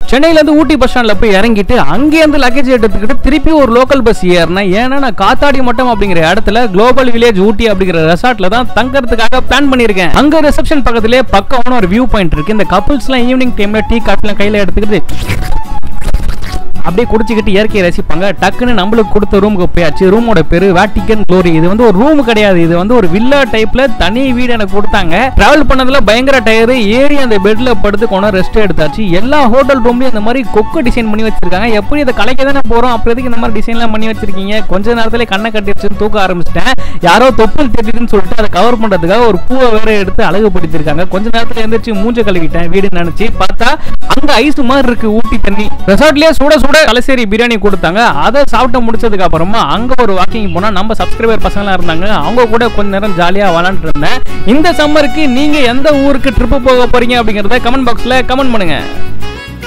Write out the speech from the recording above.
சென்னையில இருந்து ஊட்டி பஸ் ஸ்டாண்ட்ல போய் இறங்கிட்டு அங்கேருந்து லக்கேஜ் எடுத்துக்கிட்டு திருப்பி ஒரு லோக்கல் பஸ் ஏறினேன் ஏன்னா நான் காத்தாடி மட்டம் அப்படிங்கிற இடத்துல குளோபல் வில்லேஜ் ஊட்டி அப்படிங்கிற ரெசார்ட்ல தான் தங்கறதுக்காக பிளான் பண்ணியிருக்கேன் அங்க ரிசப்ஷன் பக்கத்திலே பக்கமான ஒரு வியூ பாயிண்ட் இருக்கு இந்த கப்புள்ஸ்லாம் ஈவினிங் டைம்ல டீ காஃபிலாம் கையில எடுத்துக்கிட்டு அப்படியே குடிச்சிக்கிட்டு இயற்கையை ரசிப்பாங்க டக்குன்னு நம்மளுக்கு கொடுத்த ரூமுக்கு போயாச்சு ரூமோட பேரு வேட்டிகன் க்ளோரி இது வந்து ஒரு ரூம் கிடையாது இது வந்து ஒரு வில்லா டைப்ல தனி வீடு எனக்கு கொடுத்தாங்க டிராவல் பண்ணதுல பயங்கர டயர் ஏறி அந்த பெட்ல படுத்து கொண்டு ரெஸ்ட் எடுத்தாச்சு எல்லா ஹோட்டல் ரூம்லயும் இந்த மாதிரி கொக்கு டிசைன் பண்ணி வச்சிருக்காங்க எப்படி இதை கலைக்க தானே போறோம் அப்புறம் எதுக்கு இந்த மாதிரி டிசைன்லாம் பண்ணி வச்சிருக்கீங்க கொஞ்ச நேரத்துல கண்ணை கட்டி வச்சு தூக்க ஆரம்பிச்சிட்டேன் யாரோ தொப்புள் தெரியுதுன்னு சொல்லிட்டு அதை கவர் பண்றதுக்காக ஒரு பூவை வேற எடுத்து அழகுபடுத்திருக்காங்க கொஞ்ச நேரத்துல எந்திரிச்சு மூஞ்ச கழுவிட்டேன் வீடு நினைச்சு பார்த்தா அங்க ஐஸ் மாதிரி இருக்கு ஊட்டி தண்ணி ரெசார்ட்லயே சுட சுட கலசேரி பிரியாணி கொடுத்தாங்க அதை சாப்பிட்டு முடிச்சதுக்கு அப்புறமா அங்க ஒரு வாக்கிங் போனா நம்ம சப்ஸ்கிரைபர் பசங்களாம் இருந்தாங்க அவங்க கூட கொஞ்ச நேரம் ஜாலியா விளாண்டுட்டு இருந்தேன் இந்த சம்மருக்கு நீங்க எந்த ஊருக்கு ட்ரிப்பு போக போறீங்க அப்படிங்கறத கமெண்ட் பாக்ஸ்ல கமெண்ட் பண்ணுங்க